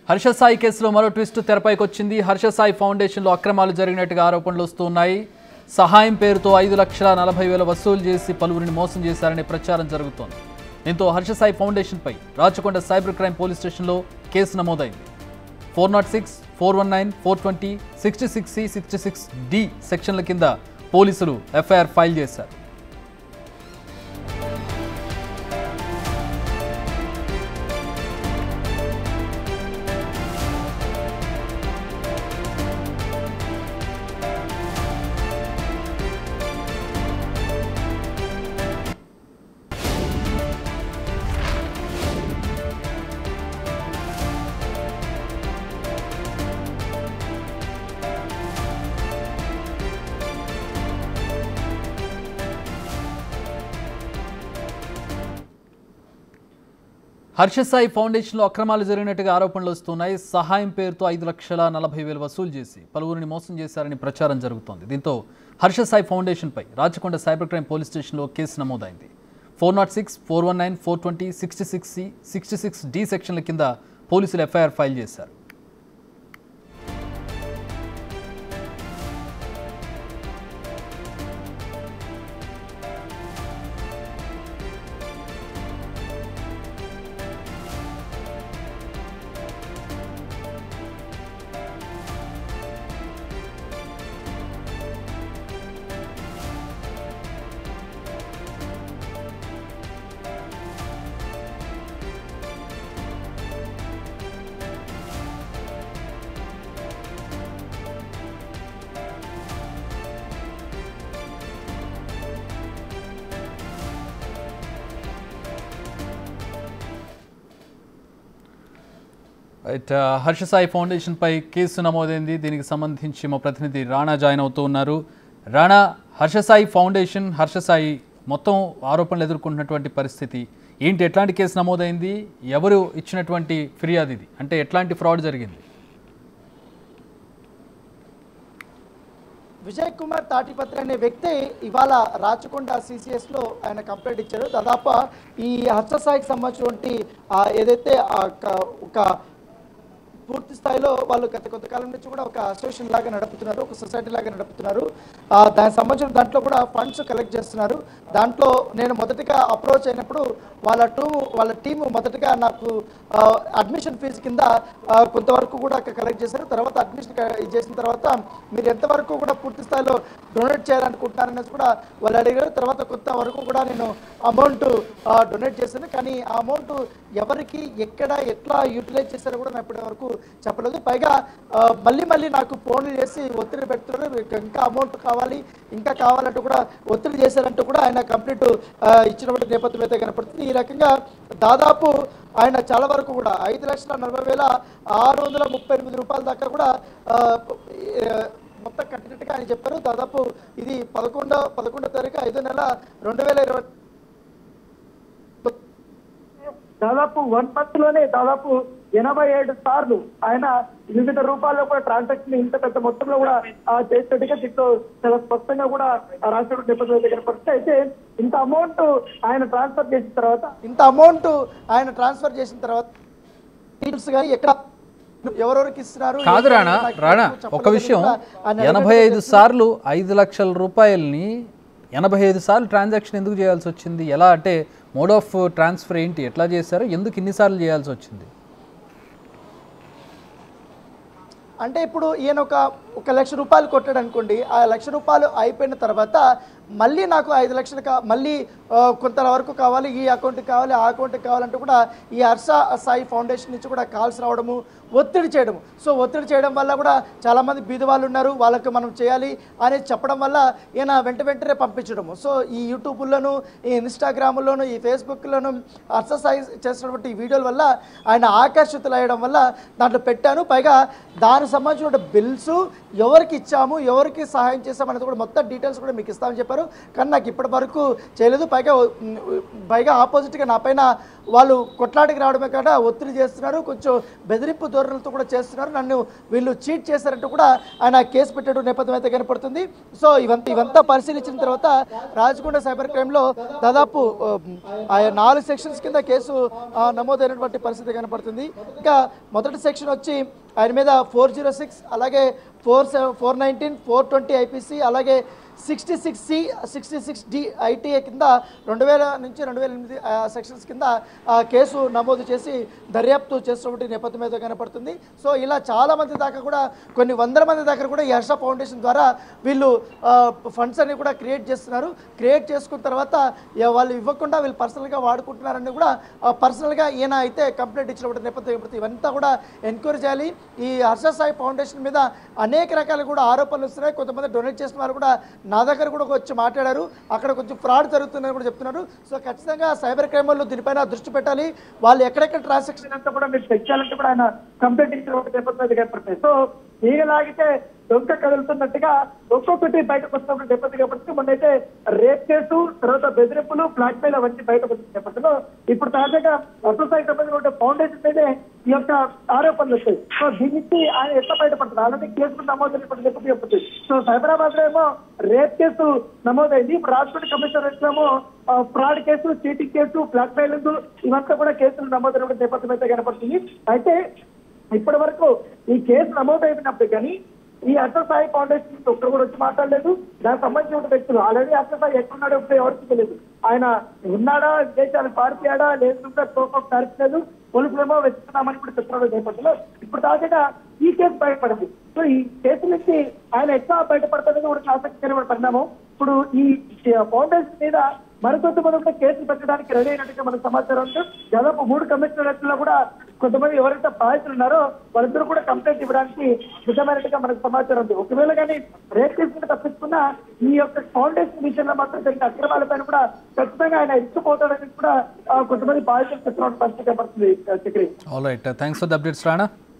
హర్ష సాయి కేసులో మరో ట్విస్ట్ తెరపైకి వచ్చింది హర్ష సాయి ఫౌండేషన్లో అక్రమాలు జరిగినట్టుగా ఆరోపణలు వస్తున్నాయి సహాయం పేరుతో ఐదు లక్షల నలభై వేల వసూలు చేసి పలువురిని మోసం చేశారనే ప్రచారం జరుగుతోంది దీంతో హర్ష సాయి ఫౌండేషన్పై రాచకొండ సైబర్ క్రైమ్ పోలీస్ స్టేషన్లో కేసు నమోదైంది four naught six four one nine four twenty sixty six C sixty six D సెక్షన్ల కింద పోలీసులు ఎఫ్ఐఆర్ ఫైల్ చేశారు హర్షసాయి ఫౌండేషన్లో అక్రమాలు జరిగినట్టుగా ఆరోపణలు వస్తున్నాయి సహాయం పేరుతో ఐదు లక్షల నలభై వేలు వసూలు చేసి పలువురిని మోసం చేశారని ప్రచారం జరుగుతోంది దీంతో హర్షసాయి ఫౌండేషన్పై రాచకొండ సైబర్ క్రైమ్ పోలీస్ స్టేషన్లో కేసు నమోదైంది four naught six four one nine four twenty sixty six C sixty six D సెక్షన్ల కింద పోలీసులు ఎఫ్ఐఆర్ ఫైల్ చేశారు రైట్ హర్షసాయి ఫౌండేషన్ పై కేసు నమోదైంది దీనికి సంబంధించి మా ప్రతినిధి రాణా జాయిన్ అవుతూ ఉన్నారు రాణా హర్షసాయి ఫౌండేషన్ హర్షసాయి మొత్తం ఆరోపణలు ఎదుర్కొంటున్నటువంటి పరిస్థితి ఏంటి ఎట్లాంటి కేసు నమోదైంది ఎవరు ఇచ్చినటువంటి ఫిర్యాదు ఇది అంటే ఎట్లాంటి ఫ్రాడ్ జరిగింది విజయ్ కుమార్ తాటిపత్రి అనే వ్యక్తి ఇవాళ రాచకొండ సిసిఎస్ లో ఆయన కంప్లైంట్ ఇచ్చారు దాదాపు ఈ హర్షసాయికి సంబంధించినటువంటి ఆ ఏదైతే ఆ క- ఒక పూర్తి స్థాయిలో వాళ్ళు గత కొంతకాలం నుంచి కూడా ఒక అసోసియేషన్ లాగా నడుపుతున్నారు ఒక సొసైటీ లాగా నడుపుతున్నారు ఆ, దానికి సంబంధించిన దాంట్లో కూడా ఫండ్స్ కలెక్ట్ చేస్తున్నారు దాంట్లో నేను మొదటిగా అప్రోచ్ అయినప్పుడు వాళ్ళ టూ వాళ్ళ టీము మొదటగా నాకు అడ్మిషన్ ఫీజు కింద ఆ, కొంతవరకు కూడా కలెక్ట్ చేశారు తర్వాత అడ్మిషన్ ఇది చేసిన తర్వాత మీరు ఎంతవరకు కూడా పూర్తి స్థాయిలో డొనేట్ చేయాలనుకుంటున్నారనేది కూడా వాళ్ళు అడిగారు తర్వాత కొంతవరకు కూడా నేను అమౌంట్ డొనేట్ చేశాను కానీ ఆ అమౌంట్ ఎవరికి ఎక్కడ ఎట్లా యూటిలైజ్ చేశారో కూడా నేను ఇప్పటి వరకు చెప్పలేదు పైగా ఆ, మళ్ళీ మళ్ళీ నాకు ఫోన్లు చేసి ఒత్తిడి పెడుతున్నారు మీకు ఇంకా అమౌంట్ కావాలి ఇంకా కావాలంటూ కూడా ఒత్తిడి చేశారంటూ కూడా ఆయన కంప్లీట్ ఇచ్చినటువంటి నేపథ్యం అయితే కనపడుతుంది ఈ రకంగా దాదాపు ఆయన చాలా వరకు కూడా ఐదు లక్షల నలభై వేల ఆరు వందల ముప్పై ఎనిమిది రూపాయల దాకా కూడా ఆ, ఏ, మొత్తం కట్టినట్టుగా ఆయన చెప్పారు దాదాపు ఇది పదకొండో పదకొండో తారీఖు ఐదో నెల రెండు వేల ఇరవై దాదాపు వన్ మంత్ లోనే దాదాపు ఎనభై ఏడు సార్లు ఆయన వివిధ రూపాల్లో కూడా ట్రాన్సాక్షన్ ఇంత పెద్ద మొత్తంలో కూడా ఆ, చేసినట్టుగా దీంట్లో చాలా స్పష్టంగా కూడా ఆ రాష్ట్ర నేపథ్యం దగ్గర పరిస్థితి అయితే ఇంత అమౌంట్ ఆయన ట్రాన్స్ఫర్ చేసిన తర్వాత ఇంత అమౌంట్ ఆయన ట్రాన్స్ఫర్ చేసిన తర్వాత డీటెయిల్స్ కానీ ఎక్కడ ఎవరెవరికి ఇస్తున్నారు కాదు ఏంటి రాణా నాకు రాణా చెప్పలేదని ఒక విషయం కూడా ఆయన ఎనభై ఐదు చేస్తున్నారు. సార్లు ఐదు లక్షల రూపాయలని ఎనభై ఐదు సార్లు ట్రాన్సాక్షన్ ఎందుకు చేయాల్సి వచ్చింది ఎలా అంటే మోడ్ ఆఫ్ ట్రాన్స్ఫర్ ఏంటి ఎట్లా చేశారు ఎందుకు ఇన్నిసార్లు చేయాల్సి వచ్చింది అంటే ఇప్పుడు ఈయన ఒక ఒక లక్ష రూపాయలు కొట్టాడు అనుకోండి ఆ లక్ష రూపాయలు అయిపోయిన తర్వాత మళ్ళీ నాకు ఐదు లక్షలు కా మళ్ళీ ఆ, కొంత వరకు కావాలి ఈ అకౌంట్కి కావాలి ఆ అకౌంట్కి కావాలంటూ కూడా ఈ హర్ష సాయి ఫౌండేషన్ నుంచి కూడా కాల్స్ రావడము ఒత్తిడి చేయడం సో ఒత్తిడి చేయడం వల్ల కూడా చాలామంది బీద వాళ్ళు ఉన్నారు వాళ్ళకి మనం చేయాలి అనేది చెప్పడం వల్ల ఈయన వెంట వెంటనే పంపించడము సో ఈ యూట్యూబ్లోను ఈ ఇన్స్టాగ్రామ్లోను ఈ ఫేస్బుక్లోను హర్ష సాయి చేసినటువంటి ఈ వీడియోల వల్ల ఆయన ఆకర్షితులు అయ్యడం వల్ల దాంట్లో పెట్టాను పైగా దానికి సంబంధించిన బిల్స్ ఎవరికి ఇచ్చాము ఎవరికి సహాయం చేసాము అనేది కూడా మొత్తం డీటెయిల్స్ కూడా మీకు ఇస్తామని చెప్పారు చేస్తున్నారు కానీ నాకు ఇప్పటి వరకు చేయలేదు పైగా ఉమ్, పైగా ఆపోజిట్గా నా పైన వాళ్ళు కొట్లాడికి రావడమే కాకుండా ఒత్తిడి చేస్తున్నారు కొంచెం బెదిరింపు ధోరణులతో కూడా చేస్తున్నారు నన్ను వీళ్ళు చీట్ చేశారంటూ కూడా ఆయన కేసు పెట్టడం నేపథ్యం అయితే కనపడుతుంది సో ఇవంతా ఇవంతా పరిశీలించిన తర్వాత రాజకొండ సైబర్ క్రైమ్లో దాదాపు ఉమ్, ఆ నాలుగు సెక్షన్స్ కింద కేసు ఆ, నమోదైనటువంటి పరిస్థితి కనపడుతుంది ఇంకా మొదటి సెక్షన్ వచ్చి ఆయన మీద ఫోర్ జీరో సిక్స్ అలాగే four seven four nineteen four twenty IPC అలాగే sixty six C sixty six D ITA కింద రెండు వేల నుంచి రెండు వేల ఎనిమిది సెక్షన్స్ కింద ఆ, కేసు నమోదు చేసి దర్యాప్తు చేస్తున్నటువంటి నేపథ్యం అయితే కనపడుతుంది సో ఇలా చాలా మంది దాకా కూడా కొన్ని వందల మంది దగ్గర కూడా ఈ హర్ష ఫౌండేషన్ ద్వారా వీళ్ళు ఫండ్స్ అన్ని కూడా క్రియేట్ చేస్తున్నారు క్రియేట్ చేసుకున్న తర్వాత ఇక వాళ్ళు ఇవ్వకుండా వీళ్ళు పర్సనల్గా వాడుకుంటున్నారని కూడా పర్సనల్గా ఈయన అయితే కంప్లైంట్ ఇచ్చినటువంటి నేపథ్యం ఇప్పుడు ఇవంతా కూడా ఎంక్వైరీ చేయాలి ఈ హర్ష సాయి ఫౌండేషన్ మీద అనేక రకాల కూడా ఆరోపణలు వస్తున్నాయి కొంతమంది డొనేట్ చేసిన వారు కూడా నా దగ్గర కూడా వచ్చి మాట్లాడారు అక్కడ కొంచెం ఫ్రాడ్ జరుగుతుందని కూడా చెప్తున్నారు సో ఖచ్చితంగా సైబర్ క్రైమ్ వాళ్ళు దీనిపైన దృష్టి పెట్టాలి వాళ్ళు ఎక్కడెక్కడ ట్రాన్సాక్షన్ అంతా కూడా మీరు చెక్ చేయాలంటే కూడా ఆయన కంప్లైంట్ ఇచ్చిన ఒక నేపథ్యం కనపడతాయి సో ఈగ లాగితే దొంగ కదులుతున్నట్టుగా ఒక్కొక్కటి బయటకు వస్తున్నప్పుడు నేపథ్యం కనపడుతుంది మొన్నైతే రేప్ కేసు తర్వాత బెదిరింపులు బ్లాక్ మెయిల్ అవన్నీ బయటకు వస్తున్న నేపథ్యంలో ఇప్పుడు తాజాగా అసోసాయి సంబంధించిన ఫౌండేషన్ మీదే ఈ యొక్క ఆరోపణలు వచ్చాయి సో దీని నుంచి ఆయన ఎట్లా బయటపడుతుంది ఆల్రెడీ కేసు నమోదైనటువంటి నేపథ్యం చెప్తుంది సో సైబరాబాద్ లో ఏమో రేప్ కేసు నమోదైంది ఇప్పుడు రాజకోట కమిషనరేట్ ఏమో ఫ్రాడ్ కేసు చీటింగ్ కేసు బ్లాక్ మెయిలింగ్ ఇవంతా కూడా కేసులు నమోదైన నేపథ్యం అయితే కనపడుతుంది అయితే ఇప్పటి వరకు ఈ కేసు నమోదైనప్పుడు కానీ ఈ అససాయి ఫౌండేషన్ నుంచి ఒక్కరు కూడా వచ్చి మాట్లాడలేదు దానికి సంబంధించిన వ్యక్తులు ఆల్రెడీ అససాయి ఎక్కడున్నాడో ఇప్పుడు ఎవరికి తెలియదు ఆయన ఉన్నాడా విదేశాలు పారిపోయాడా లేదంటే తోపం పారిపోలేదు పోలీసులేమో వెతుకుతున్నామని కూడా చెప్తున్నారు నేపథ్యంలో ఇప్పుడు తాజాగా ఈ కేసు బయటపడింది సో ఈ కేసు నుంచి ఆయన ఎట్లా బయటపడుతుంది కూడా ఆసక్తికరమైన పరిణామం ఇప్పుడు ఈ ఫౌండేషన్ మీద మరికొంతమంది కూడా కేసులు పెట్టడానికి రెడీ అయినట్టుగా మనకు సమాచారం ఉంది దాదాపు మూడు కమిషనరేట్లో కూడా కొంతమంది ఎవరైతే బాధితులు ఉన్నారో వాళ్ళిద్దరూ కూడా కంప్లైంట్ ఇవ్వడానికి సిద్ధమైనట్టుగా మనకు సమాచారం ఉంది ఒకవేళ కానీ రేప్ కేసులు తప్పించుకున్న ఈ యొక్క ఫౌండేషన్ విషయంలో మాత్రం జరిగిన అక్రమాలపైన కూడా ఖచ్చితంగా ఆయన ఇచ్చిపోతాడని కూడా ఆ, కొంతమంది బాధితులు చెప్తున్న పరిస్థితి కనబడుతుంది Chakri all right thanks for the updates Rana